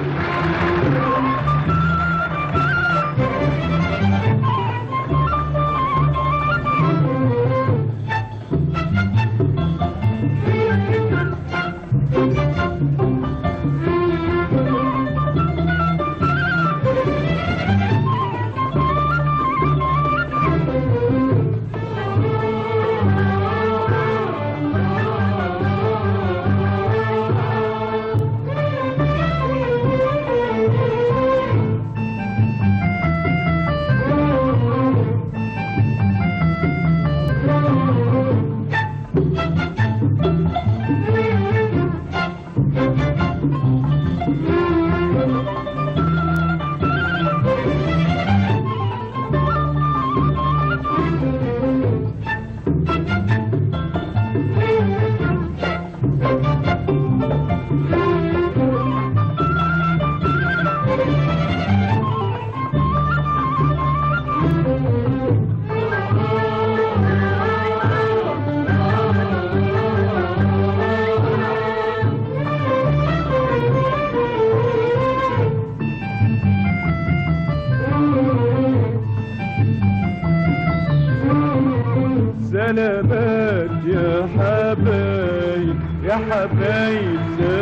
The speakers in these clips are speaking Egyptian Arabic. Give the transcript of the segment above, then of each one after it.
سلامات يا حبايب يا حبايب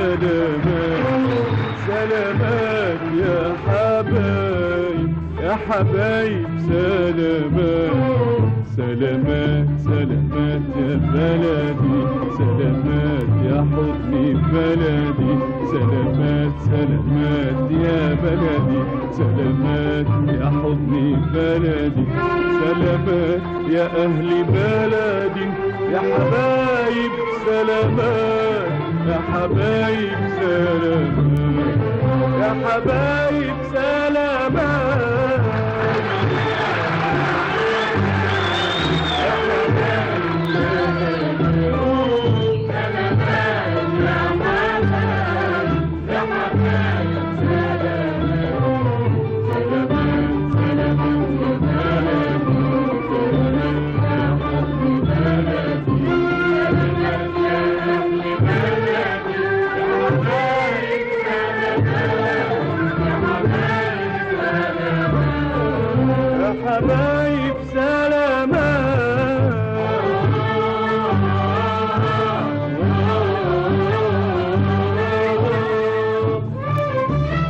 سلامات سلامات يا حبايب يا حبايب سلامات سلامات سلامات يا بلدي سلامات يا حضني بلدي سلامات سلامات يا بلدي سلامات يا حضني بلدي سلامات يا أهل بلدي يا حبايب سلامات يا حبايب سلامات يا حبايب سلامات يا حبايب سلامات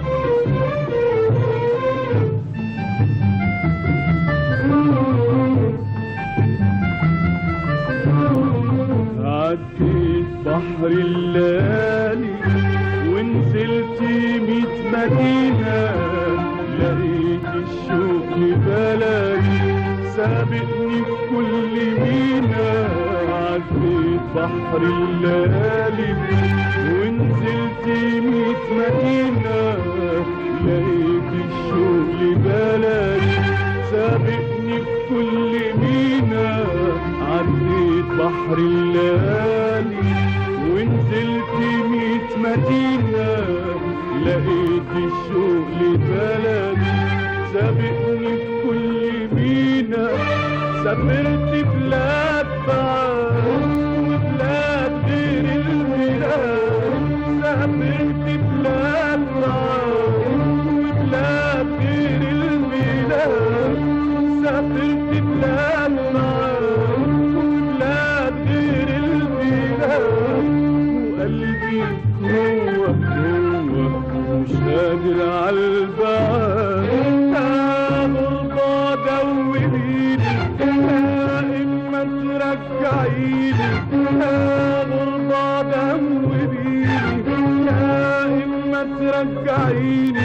عديت بحر الليالي ونزلت ميت مدينة لقيت الشوق بلدي سابقني في كل مينا عديت بحر الليالي ونزلت ميت مدينة لقيت الشوق بلدي سابقني في كل مينا عديت بحر الليالي ونزلت ميت مدينة لقيت الشوق بلدي سابقني في كل مينا سافرت بلاد بعاد وبلاد غير البلاد سافرت بلاد بعاد وبلاد غير البلاد سافرت بلاد بعاد وبلاد غير البلاد وقلبي هو هو مش قادر عالبعاد يا غربة دوبيني يا إما ترجعيني يا غربة دوبيني يا إما ترجعيني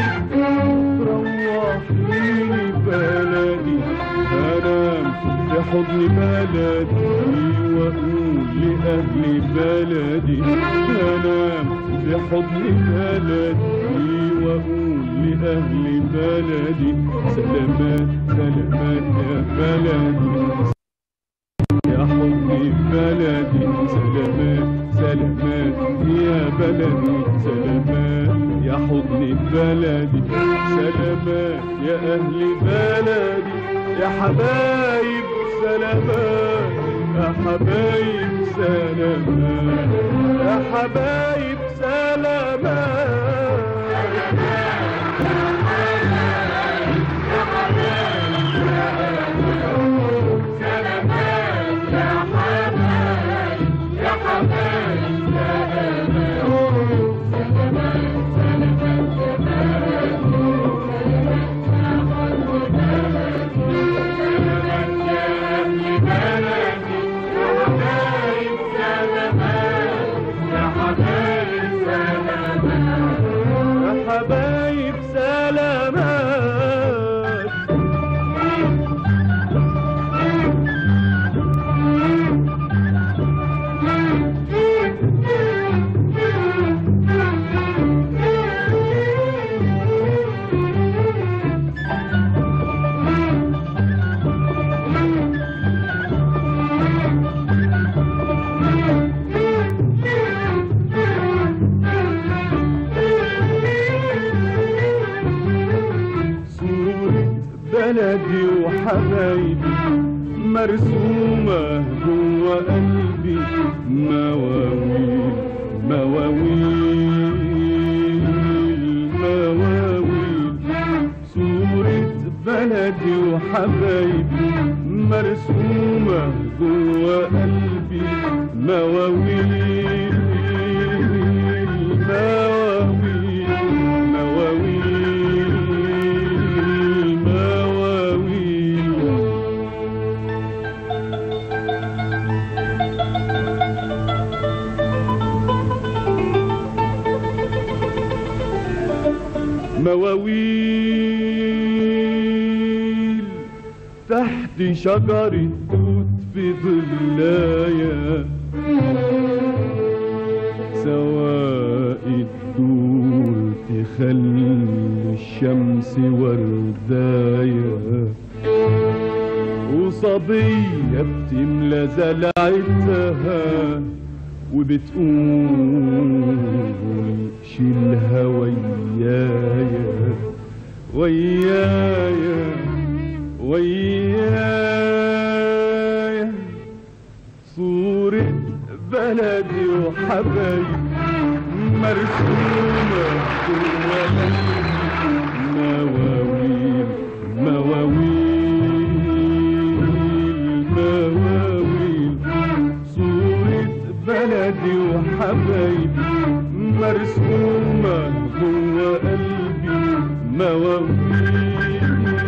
تروحيني بلدي أنام في حضن بلدي وأقول لأهل بلدي أنام في حضن بلدي وأقول لأهل بلدي سلامات سلامات يا بلدي يا حضن بلدي سلامات سلامات يا بلدي سلامات يا حضن بلدي سلامات يا أهل بلدي يا حبايب سلامات يا حبايب سلامات يا حبايب سلامات بلدي وحبايبي مرسومة جوا قلبي مواويل مواويل مواويل صورة بلدي وحبايبي مرسومة جوا قلبي مواويل مواويل مواويل مواويل مواويل تحت شجرة توت في ظلايا سواء الدور تخلي الشمس وردايا وصبية بتملى زلعتها وبتقول شيلها ويايا ويايا ويايا صورة بلدي وحبايبي مرسومة جوا قلبي مواويل مواويل مواويل صورة بلدي وحبايبي مرسومة جوا قلبي مواويل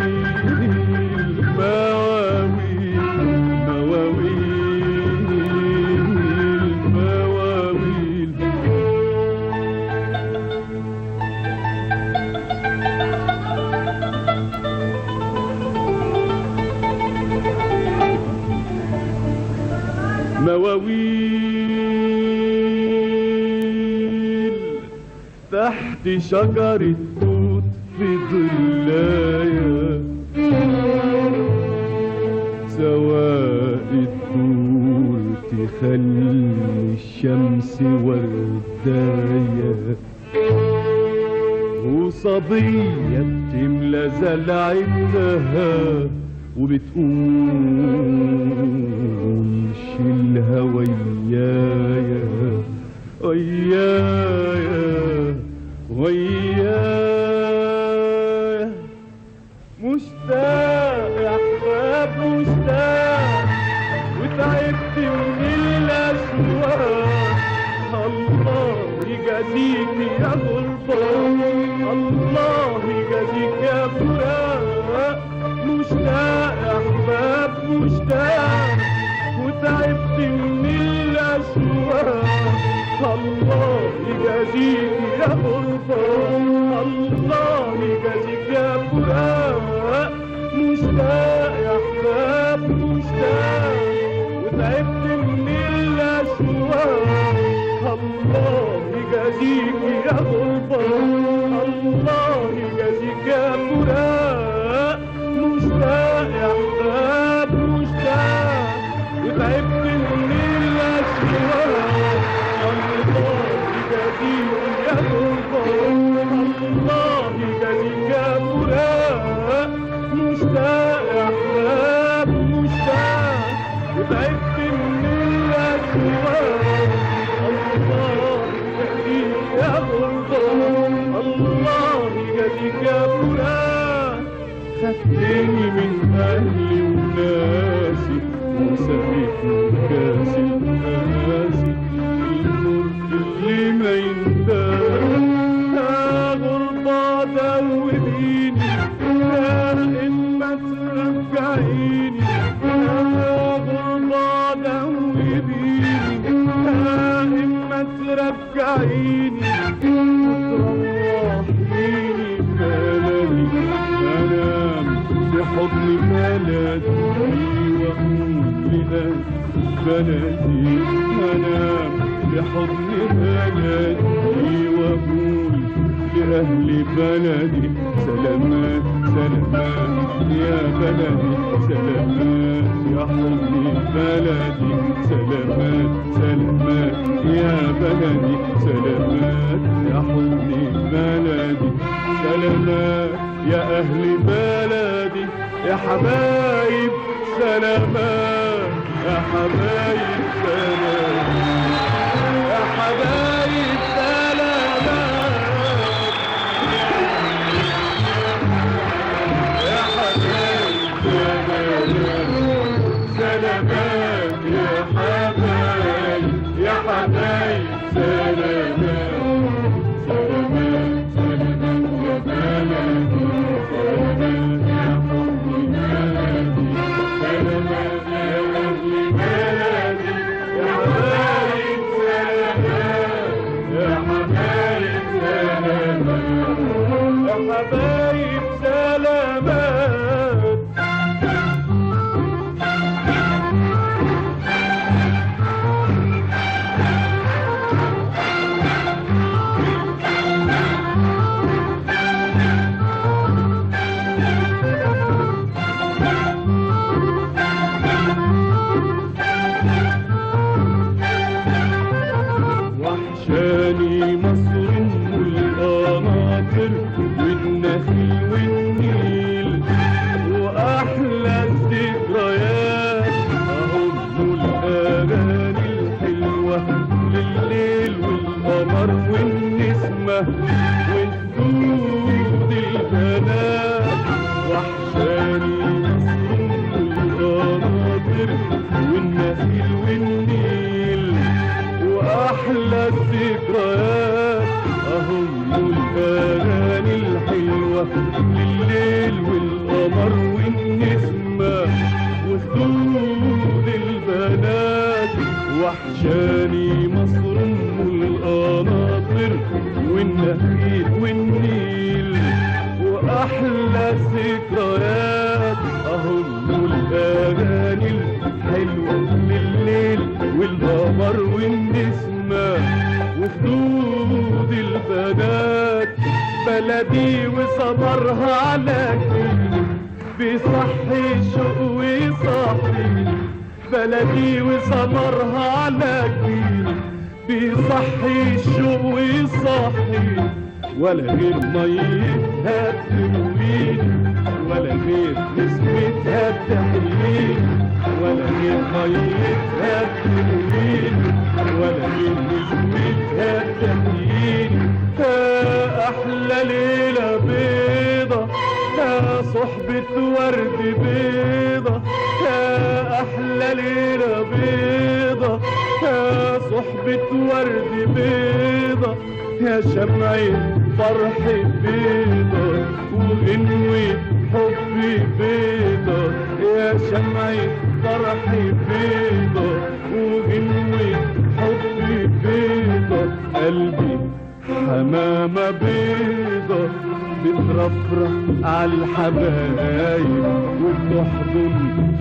مواويل مواويل مواويل مواويل تحت شجرة توت في ظلايا سواء الدور تخلي الشمس وردايا وصبية بتملى زلعتها وبتقول شيلها ويايا ويايا ويايا مشتاق يا احباب مشتاق وتعبت من الاشواق الله يجازيك يا غربة الله يجازيك يا فراق مشتاق يا احباب مشتاق وتعبت من الاشواق الله يجازيك يا غربة الله يجازيك يا فراق مشتاق يا احباب مشتاق وتعبت من الاشواق الله يجازيك يا غربة الله يجازيك يا فراق مشتاق يا احباب مشتاق وتعبت من الاشواق الله يجازيك يا غربة الله يجازيك يا فراق مشتاق يا احباب مشتاق وتعبت من الاشواق الله يجازيك يا غربة الله يجازيك يا فراق خدتني من اهلي وناسي وسقيتني كاس القاسي المر اللي ما ينداس يا غربة دوبيني يا إما ترجعيني يا غربة دوبيني يا إما ترجعيني وتروحيني بلدي أنام بحضن بلدي وأقول لأهل بلدي أنام بحضن بلدي وأقول لأهل بلدي سلامات سلامات يا بلدي سلامات يا حضن بلدي سلامات سلامات يا بلدي سلامات يا حضن بلدي سلامات يا أهل بلدي يا حبايب سلامات يا حبايب سلامات يا حبايب سلامات يا حبايب سلامات سلامات يا حبايب يا حبايب سلامات سلامات سلامات يا بلدي سلامات يا حبي بلدي سلامات يا أهل بلدي يا حبايب سلامات يا حبايب سلامات يا حبايب سلامات وحشاني مصر ام القناطر والنخيل والنيل واحلى الذكريات اهم الاغاني الحلوه لليل والقمر والنسمه والدود البنات وحشاني مصر ام القناطر والنخيل والنيل واحلى الذكريات اهم الاغاني الحلوه لليل والقمر والنسمه وخدود البنات وحشاني مصر ام القناطر والنخيل والنيل واحلى الذكريات اهم الاغاني الحلوه لليل والقمر والنسمه وخدود البنات بلدي وسمرها على جبيني بيصحي الشوق ويصحي بلدي وسمرها على جبيني بيصحي الشوق ويصحي ولا غير ميتها ترويني ولا غير نسمتها تحييني ولا غير ميتها ترويني ولا غير نسمتها تحييني يا احلى ليله بيضه يا صحبة ورد بيضة يا أحلى ليلة بيضة يا صحبة ورد بيضة يا شمعة فرح بيضة وغنوة حب بيضة يا شمعة فرح بيضة وغنوة حب بيضة قلبي حمامة بيضة بترفرف على الحبايب وبتحضن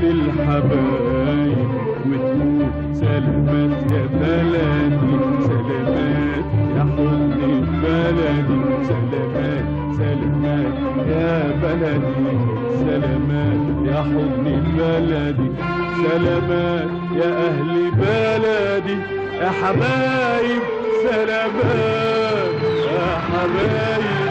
للحبايب وتقول سلامات يا بلدي سلامات يا حضن بلدي سلامات سلامات يا بلدي سلامات يا حضن بلدي سلامات يا أهل بلدي يا حبايب سلامات يا حبايب